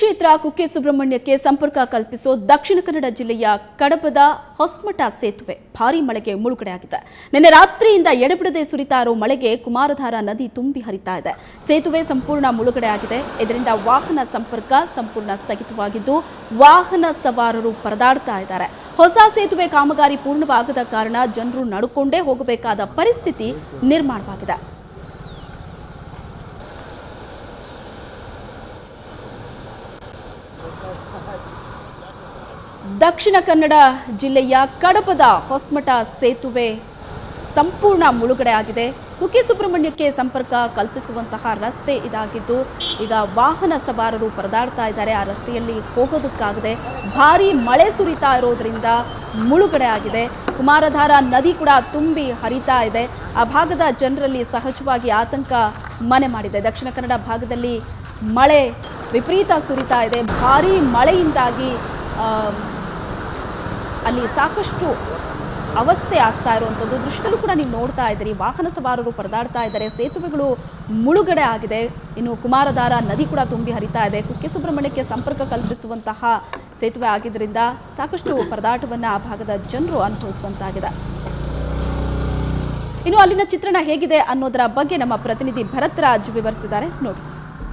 ಕ್ಷೇತ್ರ ಕುಕ್ಕೆ ಸುಬ್ರಹ್ಮಣ್ಯಕ್ಕೆ ಸಂಪರ್ಕ ಕಲ್ಪಿಸೋ ದಕ್ಷಿಣ ಕನ್ನಡ ಜಿಲ್ಲೆಯ ಕಡಬದ ಹೊಸ್ಮಠ ಸೇತುವೆ ಭಾರೀ ಮಳೆಗೆ ಮುಳುಗಡೆಯಾಗಿದೆ ನಿನ್ನೆ ರಾತ್ರಿಯಿಂದ ಎಡೆಬಿಡದೆ ಸುರಿತಾ ಇರೋ ಮಳೆಗೆ ಕುಮಾರಧಾರ ನದಿ ತುಂಬಿ ಹರಿತಾ ಇದೆ ಸೇತುವೆ ಸಂಪೂರ್ಣ ಮುಳುಗಡೆಯಾಗಿದೆ ಇದರಿಂದ ವಾಹನ ಸಂಪರ್ಕ ಸಂಪೂರ್ಣ ಸ್ಥಗಿತವಾಗಿದ್ದು ವಾಹನ ಸವಾರರು ಪರದಾಡ್ತಾ ಇದ್ದಾರೆ ಹೊಸ ಸೇತುವೆ ಕಾಮಗಾರಿ ಪೂರ್ಣವಾಗದ ಕಾರಣ ಜನರು ನಡ್ಕೊಂಡೇ ಹೋಗಬೇಕಾದ ಪರಿಸ್ಥಿತಿ ನಿರ್ಮಾಣವಾಗಿದೆ ದಕ್ಷಿಣ ಕನ್ನಡ ಜಿಲ್ಲೆಯ ಕಡಪದ ಹೊಸ್ಮಠ ಸೇತುವೆ ಸಂಪೂರ್ಣ ಮುಳುಗಡೆ ಆಗಿದೆ ಕುಕ್ಕೆ ಸುಬ್ರಹ್ಮಣ್ಯಕ್ಕೆ ಸಂಪರ್ಕ ಕಲ್ಪಿಸುವಂತಹ ರಸ್ತೆ ಇದಾಗಿದ್ದು ಈಗ ವಾಹನ ಸವಾರರು ಪರದಾಡ್ತಾ ಇದ್ದಾರೆ ಆ ರಸ್ತೆಯಲ್ಲಿ ಹೋಗೋದಕ್ಕಾಗದೆ ಭಾರೀ ಮಳೆ ಸುರಿತಾ ಇರೋದ್ರಿಂದ ಮುಳುಗಡೆ ಆಗಿದೆ ಕುಮಾರಧಾರ ನದಿ ಕೂಡ ತುಂಬಿ ಹರಿತಾ ಇದೆ ಆ ಭಾಗದ ಜನರಲ್ಲಿ ಸಹಜವಾಗಿ ಆತಂಕ ಮನೆ ಮಾಡಿದೆ ದಕ್ಷಿಣ ಕನ್ನಡ ಭಾಗದಲ್ಲಿ ಮಳೆ ವಿಪರೀತ ಸುರಿತಾ ಇದೆ ಭಾರೀ ಮಳೆಯಿಂದಾಗಿ ಆ, ಅಲ್ಲಿ ಸಾಕಷ್ಟು ಅವಸ್ಥೆ ಆಗ್ತಾ ಇರುವಂಥದ್ದು ದೃಶ್ಯದಲ್ಲೂ ಕೂಡ ನೀವು ನೋಡ್ತಾ ಇದ್ದೀರಿ ವಾಹನ ಸವಾರರು ಪರದಾಡ್ತಾ ಇದ್ದಾರೆ ಸೇತುವೆಗಳು ಮುಳುಗಡೆ ಆಗಿದೆ ಇನ್ನು ಕುಮಾರಧಾರ ನದಿ ಕೂಡ ತುಂಬಿ ಹರಿತಾ ಇದೆ ಕುಕ್ಕೆ ಸುಬ್ರಹ್ಮಣ್ಯಕ್ಕೆ ಸಂಪರ್ಕ ಕಲ್ಪಿಸುವಂತಹ ಸೇತುವೆ ಆಗಿದ್ದರಿಂದ ಸಾಕಷ್ಟು ಪರದಾಟವನ್ನು ಆ ಭಾಗದ ಜನರು ಅನುಭವಿಸುವಂತಾಗಿದೆ ಇನ್ನು ಅಲ್ಲಿನ ಚಿತ್ರಣ ಹೇಗಿದೆ ಅನ್ನೋದರ ಬಗ್ಗೆ ನಮ್ಮ ಪ್ರತಿನಿಧಿ ಭರತ್ ರಾಜ್ ವಿವರಿಸಿದ್ದಾರೆ ನೋಡಿ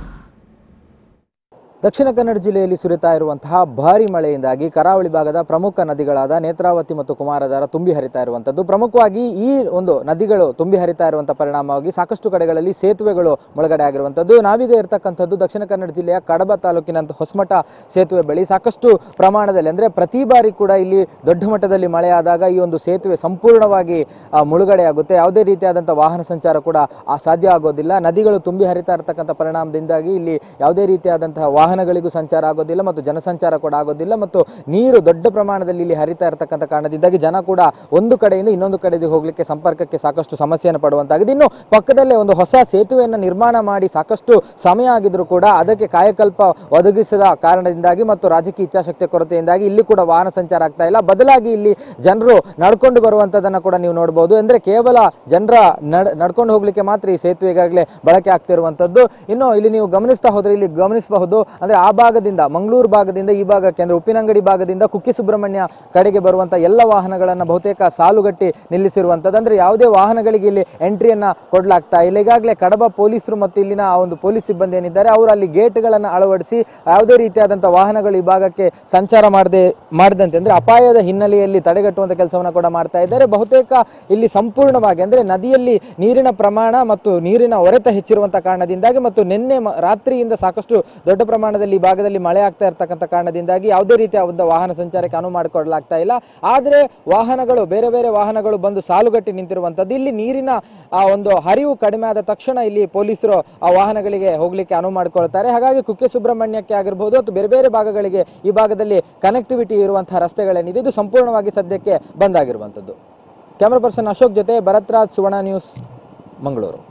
ದಕ್ಷಿಣ ಕನ್ನಡ ಜಿಲ್ಲೆಯಲ್ಲಿ ಸುರಿತಾ ಇರುವಂತಹ ಭಾರಿ ಮಳೆಯಿಂದಾಗಿ ಕರಾವಳಿ ಭಾಗದ ಪ್ರಮುಖ ನದಿಗಳಾದ ನೇತ್ರಾವತಿ ಮತ್ತು ಕುಮಾರಧಾರ ತುಂಬಿ ಹರಿತಾ ಇರುವಂಥದ್ದು ಪ್ರಮುಖವಾಗಿ ಈ ಒಂದು ನದಿಗಳು ತುಂಬಿ ಹರಿತಾ ಇರುವಂತಹ ಪರಿಣಾಮವಾಗಿ ಸಾಕಷ್ಟು ಕಡೆಗಳಲ್ಲಿ ಸೇತುವೆಗಳು ಮುಳುಗಡೆ ಆಗಿರುವಂಥದ್ದು ನಾವೀಗ ಇರತಕ್ಕಂಥದ್ದು ದಕ್ಷಿಣ ಕನ್ನಡ ಜಿಲ್ಲೆಯ ಕಡಬ ತಾಲೂಕಿನ ಹೊಸಮಠ ಸೇತುವೆ ಬಳಿ ಸಾಕಷ್ಟು ಪ್ರಮಾಣದಲ್ಲಿ ಅಂದರೆ ಪ್ರತಿ ಬಾರಿ ಕೂಡ ಇಲ್ಲಿ ದೊಡ್ಡ ಮಟ್ಟದಲ್ಲಿ ಮಳೆ ಆದಾಗ ಈ ಒಂದು ಸೇತುವೆ ಸಂಪೂರ್ಣವಾಗಿ ಆ, ಮುಳುಗಡೆಯಾಗುತ್ತೆ ಯಾವುದೇ ರೀತಿಯಾದಂಥ ವಾಹನ ಸಂಚಾರ ಕೂಡ ಆ, ಸಾಧ್ಯ ಆಗೋದಿಲ್ಲ ನದಿಗಳು ತುಂಬಿ ಹರಿತಾ ಇರತಕ್ಕಂಥ ಪರಿಣಾಮದಿಂದಾಗಿ ಇಲ್ಲಿ ಯಾವುದೇ ರೀತಿಯಾದಂತಹ ವಾಹನಗಳಿಗೂ ಸಂಚಾರ ಆಗೋದಿಲ್ಲ ಮತ್ತು ಜನಸಂಚಾರ ಕೂಡ ಆಗೋದಿಲ್ಲ ಮತ್ತು ನೀರು ದೊಡ್ಡ ಪ್ರಮಾಣದಲ್ಲಿ ಇಲ್ಲಿ ಹರಿತಾ ಇರತಕ್ಕಂಥ ಕಾರಣದಿಂದಾಗಿ ಜನ ಕೂಡ ಒಂದು ಕಡೆಯಿಂದ ಇನ್ನೊಂದು ಕಡೆಗೆ ಹೋಗ್ಲಿಕ್ಕೆ ಸಂಪರ್ಕಕ್ಕೆ ಸಾಕಷ್ಟು ಸಮಸ್ಯೆಯನ್ನು ಪಡುವಂತಾಗಿದೆ ಇನ್ನು ಪಕ್ಕದಲ್ಲೇ ಒಂದು ಹೊಸ ಸೇತುವೆಯನ್ನು ನಿರ್ಮಾಣ ಮಾಡಿ ಸಾಕಷ್ಟು ಸಮಯ ಆಗಿದ್ರು ಕೂಡ ಅದಕ್ಕೆ ಕಾಯಕಲ್ಪ ಒದಗಿಸದ ಕಾರಣದಿಂದಾಗಿ ಮತ್ತು ರಾಜಕೀಯ ಇಚ್ಛಾಶಕ್ತಿಯ ಕೊರತೆಯಿಂದಾಗಿ ಇಲ್ಲಿ ಕೂಡ ವಾಹನ ಸಂಚಾರ ಆಗ್ತಾ ಇಲ್ಲ ಬದಲಾಗಿ ಇಲ್ಲಿ ಜನರು ನಡ್ಕೊಂಡು ಬರುವಂತದನ್ನ ಕೂಡ ನೀವು ನೋಡಬಹುದು ಅಂದ್ರೆ ಕೇವಲ ಜನರ ನಡ್ ನಡ್ಕೊಂಡು ಹೋಗ್ಲಿಕ್ಕೆ ಮಾತ್ರ ಈ ಸೇತುವೆ ಈಗಾಗಲೇ ಬಳಕೆ ಆಗ್ತಿರುವಂತದ್ದು ಇನ್ನು ಇಲ್ಲಿ ನೀವು ಗಮನಿಸ್ತಾ ಹೋದ್ರೆ ಇಲ್ಲಿ ಗಮನಿಸಬಹುದು ಅಂದ್ರೆ ಆ ಭಾಗದಿಂದ ಮಂಗಳೂರು ಭಾಗದಿಂದ ಈ ಭಾಗಕ್ಕೆ ಅಂದ್ರೆ ಉಪ್ಪಿನಂಗಡಿ ಭಾಗದಿಂದ ಕುಕ್ಕೆ ಸುಬ್ರಹ್ಮಣ್ಯ ಕಡೆಗೆ ಬರುವಂತ ಎಲ್ಲ ವಾಹನಗಳನ್ನ ಬಹುತೇಕ ಸಾಲುಗಟ್ಟಿ ನಿಲ್ಲಿಸಿರುವಂತದ್ದು ಅಂದ್ರೆ ಯಾವುದೇ ವಾಹನಗಳಿಗೆ ಇಲ್ಲಿ ಎಂಟ್ರಿಯನ್ನ ಕೊಡ್ಲಾಗ್ತಾ ಇಲ್ಲ ಈಗಾಗಲೇ ಕಡಬ ಪೊಲೀಸರು ಮತ್ತು ಇಲ್ಲಿನ ಆ ಒಂದು ಪೊಲೀಸ್ ಸಿಬ್ಬಂದಿ ಏನಿದ್ದಾರೆ ಅವರು ಅಲ್ಲಿ ಗೇಟ್ಗಳನ್ನು ಅಳವಡಿಸಿ ಯಾವುದೇ ರೀತಿಯಾದಂತಹ ವಾಹನಗಳು ಈ ಭಾಗಕ್ಕೆ ಸಂಚಾರ ಮಾಡದೆ ಮಾಡದಂತೆ ಅಂದ್ರೆ ಅಪಾಯದ ಹಿನ್ನೆಲೆಯಲ್ಲಿ ತಡೆಗಟ್ಟುವಂತ ಕೆಲಸವನ್ನ ಕೂಡ ಮಾಡ್ತಾ ಇದ್ದಾರೆ ಬಹುತೇಕ ಇಲ್ಲಿ ಸಂಪೂರ್ಣವಾಗಿ ಅಂದ್ರೆ ನದಿಯಲ್ಲಿ ನೀರಿನ ಪ್ರಮಾಣ ಮತ್ತು ನೀರಿನ ಹೊರೆತ ಹೆಚ್ಚಿರುವಂತ ಕಾರಣದಿಂದಾಗಿ ಮತ್ತು ನಿನ್ನೆ ಮ- ರಾತ್ರಿಯಿಂದ ಸಾಕಷ್ಟು ದೊಡ್ಡ ಪ್ರಮಾಣದಲ್ಲಿ ಈ ಭಾಗದಲ್ಲಿ ಮಳೆ ಆಗ್ತಾ ಇರತಕ್ಕಂಥ ಕಾರಣದಿಂದಾಗಿ ಯಾವುದೇ ರೀತಿಯ ಒಂದು ವಾಹನ ಸಂಚಾರಕ್ಕೆ ಅನುವು ಮಾಡಿಕೊಡ್ಲಾಗ್ತಾ ಇಲ್ಲ ಆದರೆ ವಾಹನಗಳು ಬೇರೆ ಬೇರೆ ವಾಹನಗಳು ಬಂದು ಸಾಲುಗಟ್ಟಿ ನಿಂತಿರುವಂತದ್ದು ಇಲ್ಲಿ ನೀರಿನ ಆ ಒಂದು ಹರಿವು ಕಡಿಮೆ ಆದ ತಕ್ಷಣ ಇಲ್ಲಿ ಪೊಲೀಸರು ಆ ವಾಹನಗಳಿಗೆ ಹೋಗ್ಲಿಕ್ಕೆ ಅನುವು ಮಾಡಿಕೊಳ್ತಾರೆ ಹಾಗಾಗಿ ಕುಕ್ಕೆ ಸುಬ್ರಹ್ಮಣ್ಯಕ್ಕೆ ಆಗಿರ್ಬೋದು ಅಥವಾ ಬೇರೆ ಬೇರೆ ಭಾಗಗಳಿಗೆ ಈ ಭಾಗದಲ್ಲಿ ಕನೆಕ್ಟಿವಿಟಿ ಇರುವಂತಹ ರಸ್ತೆಗಳೇನಿದೆ ಇದು ಸಂಪೂರ್ಣವಾಗಿ ಸದ್ಯಕ್ಕೆ ಬಂದ್ ಆಗಿರುವಂತದ್ದು ಕ್ಯಾಮರಾ ಪರ್ಸನ್ ಅಶೋಕ್ ಜೊತೆ ಭರತ್ರಾಜ್ ಸುವರ್ಣ ನ್ಯೂಸ್ ಮಂಗಳೂರು